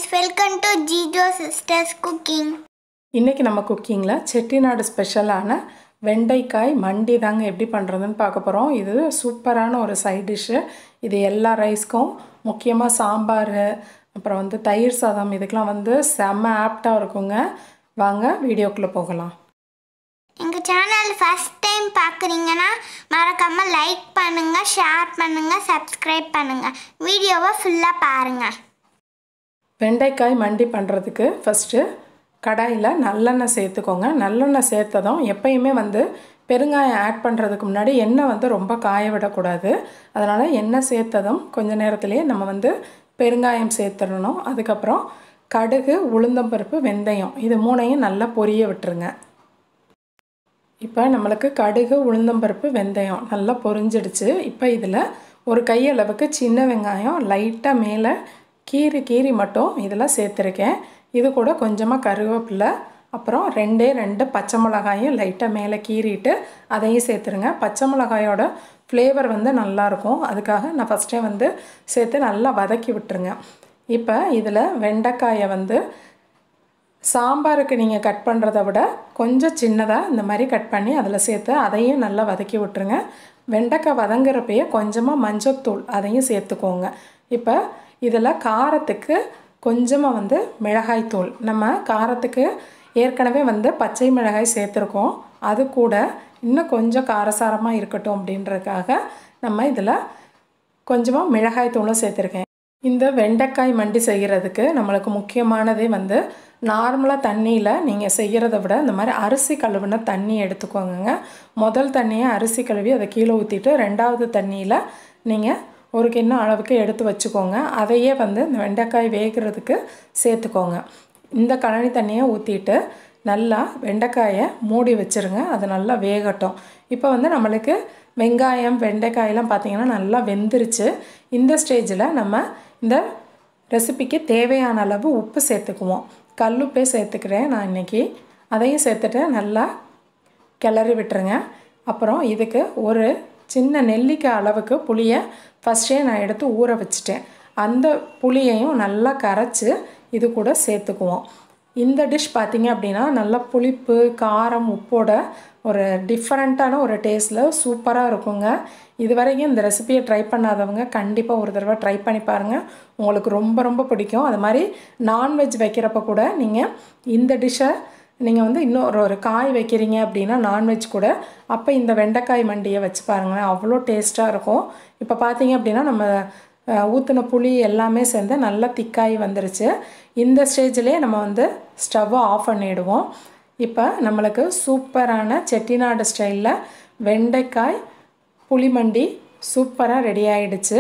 friends welcome to Jijo sisters cooking இன்றைக்கி நம்ம குக்கிங்கில் செட்டிநாடு ஸ்பெஷலான வெண்டைக்காய் மண்டி தாங்க எப்படி பண்ணுறதுன்னு பார்க்க போகிறோம் இது சூப்பரான ஒரு சைட் டிஷ்ஷு இது எல்லா ரைஸ்க்கும் முக்கியமாக சாம்பார் அப்புறம் வந்து தயிர் சாதம் இதுக்கெலாம் வந்து செம்ம ஆப்டாக இருக்குங்க வாங்க வீடியோக்குள்ளே போகலாம் எங்கள் சேனல் ஃபஸ்ட் டைம் பார்க்குறீங்கன்னா மறக்காமல் லைக் பண்ணுங்கள் ஷேர் பண்ணுங்கள் சப்ஸ்கிரைப் பண்ணுங்கள் வீடியோவை ஃபுல்லாக பாருங்கள் வெண்டைக்காய் மண்டி பண்ணுறதுக்கு ஃபஸ்ட்டு கடாயில் நல்லெண்ணெய் சேர்த்துக்கோங்க நல்லெண்ணெய் சேர்த்ததும் எப்பயுமே வந்து பெருங்காயம் ஆட் பண்ணுறதுக்கு முன்னாடி எண்ணெய் வந்து ரொம்ப காய விடக்கூடாது அதனால் எண்ணெய் சேர்த்ததும் கொஞ்ச நேரத்துலேயே நம்ம வந்து பெருங்காயம் சேர்த்துடணும் அதுக்கப்புறம் கடுகு உளுந்தம்பருப்பு வெந்தயம் இது மூணையும் நல்லா பொரிய விட்டுருங்க இப்போ நம்மளுக்கு கடுகு உளுந்தம்பருப்பு வெந்தயம் நல்லா பொரிஞ்சிடுச்சு இப்போ இதில் ஒரு கையளவுக்கு சின்ன வெங்காயம் லைட்டாக மேலே கீறி கீறி மட்டும் இதில் சேர்த்துருக்கேன் இது கூட கொஞ்சமாக கருவேப்பிலை அப்புறம் ரெண்டே ரெண்டு பச்சை மிளகாயும் லைட்டாக மேலே கீறிட்டு அதையும் சேர்த்துருங்க பச்சை மிளகாயோட ஃப்ளேவர் வந்து நல்லாயிருக்கும் அதுக்காக நான் ஃபஸ்ட்டே வந்து சேர்த்து நல்லா வதக்கி விட்டுருங்க இப்போ இதில் வெண்டைக்காயை வந்து சாம்பாருக்கு நீங்கள் கட் பண்ணுறத விட கொஞ்சம் சின்னதாக இந்த மாதிரி கட் பண்ணி அதில் சேர்த்து அதையும் நல்லா வதக்கி விட்டுருங்க வெண்டைக்காய் வதங்குறப்பயே கொஞ்சமாக மஞ்சத்தூள் அதையும் சேர்த்துக்கோங்க இப்போ இதில் காரத்துக்கு கொஞ்சமாக வந்து மிளகாய் தூள் நம்ம காரத்துக்கு ஏற்கனவே வந்து பச்சை மிளகாய் சேர்த்துருக்கோம் அது கூட இன்னும் கொஞ்சம் காரசாரமாக இருக்கட்டும் அப்படின்றதுக்காக நம்ம இதில் கொஞ்சமாக மிளகாய் தூளும் சேர்த்துருக்கேன் இந்த வெண்டைக்காய் மண்டி செய்கிறதுக்கு நம்மளுக்கு முக்கியமானதே வந்து நார்மலாக தண்ணியில் நீங்கள் செய்கிறத விட இந்த மாதிரி அரிசி கழுவுன தண்ணி எடுத்துக்கோங்க முதல் தண்ணியை அரிசி கழுவி அதை கீழே ஊற்றிட்டு ரெண்டாவது தண்ணியில் நீங்கள் ஒரு கிண்ணம் அளவுக்கு எடுத்து வச்சுக்கோங்க அதையே வந்து இந்த வெண்டைக்காய் வேகிறதுக்கு சேர்த்துக்கோங்க இந்த கழனி தண்ணியை ஊற்றிட்டு நல்லா வெண்டைக்காயை மூடி வச்சுருங்க அது நல்லா வேகட்டும் இப்போ வந்து நம்மளுக்கு வெங்காயம் வெண்டைக்காயெல்லாம் பார்த்திங்கன்னா நல்லா வெந்துருச்சு இந்த ஸ்டேஜில் நம்ம இந்த ரெசிபிக்கு தேவையான அளவு உப்பு சேர்த்துக்குவோம் கல்லுப்பே சேர்த்துக்கிறேன் நான் இன்றைக்கி அதையும் சேர்த்துட்டு நல்லா கிளறி விட்டுருங்க அப்புறம் இதுக்கு ஒரு சின்ன நெல்லிக்காய் அளவுக்கு புளியை ஃபஸ்ட்டே நான் எடுத்து ஊற வச்சுட்டேன் அந்த புளியையும் நல்லா கரைச்சி இது கூட சேர்த்துக்குவோம் இந்த டிஷ் பார்த்திங்க அப்படின்னா நல்லா புளிப்பு காரம் உப்போட ஒரு டிஃப்ரெண்ட்டான ஒரு டேஸ்ட்டில் சூப்பராக இருக்குங்க இது வரைக்கும் இந்த ரெசிபியை ட்ரை பண்ணாதவங்க கண்டிப்பாக ஒரு தடவை ட்ரை பண்ணி பாருங்கள் உங்களுக்கு ரொம்ப ரொம்ப பிடிக்கும் அது மாதிரி நான்வெஜ் வைக்கிறப்ப கூட நீங்கள் இந்த டிஷ்ஷை நீங்கள் வந்து இன்னொரு ஒரு காய் வைக்கிறீங்க அப்படின்னா நான்வெஜ் கூட அப்போ இந்த வெண்டைக்காய் மண்டியை வச்சு பாருங்களேன் அவ்வளோ டேஸ்ட்டாக இருக்கும் இப்போ பார்த்தீங்க அப்படின்னா நம்ம ஊற்றின புளி எல்லாமே சேர்ந்து நல்லா திக்காய் வந்துருச்சு இந்த ஸ்டேஜ்லேயே நம்ம வந்து ஸ்டவ்வை ஆஃப் பண்ணிவிடுவோம் இப்போ நம்மளுக்கு சூப்பரான செட்டிநாடு ஸ்டைலில் வெண்டைக்காய் புளிமண்டி சூப்பராக ரெடி ஆகிடுச்சு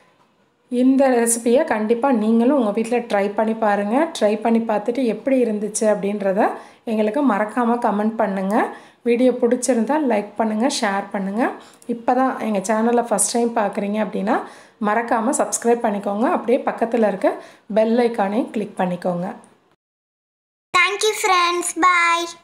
இந்த ரெசிபியை கண்டிப்பாக நீங்களும் உங்கள் வீட்டில் ட்ரை பண்ணி பாருங்கள் ட்ரை பண்ணி பார்த்துட்டு எப்படி இருந்துச்சு அப்படின்றத எங்களுக்கு மறக்காமல் கமெண்ட் பண்ணுங்கள் வீடியோ பிடிச்சிருந்தா லைக் பண்ணுங்கள் ஷேர் பண்ணுங்கள் இப்போ தான் எங்கள் சேனலை ஃபஸ்ட் டைம் பார்க்குறீங்க அப்படின்னா மறக்காமல் சப்ஸ்கிரைப் பண்ணிக்கோங்க அப்படியே பக்கத்தில் இருக்க பெல் ஐக்கானையும் கிளிக் பண்ணிக்கோங்க தேங்க்யூ ஃப்ரெண்ட்ஸ் பாய்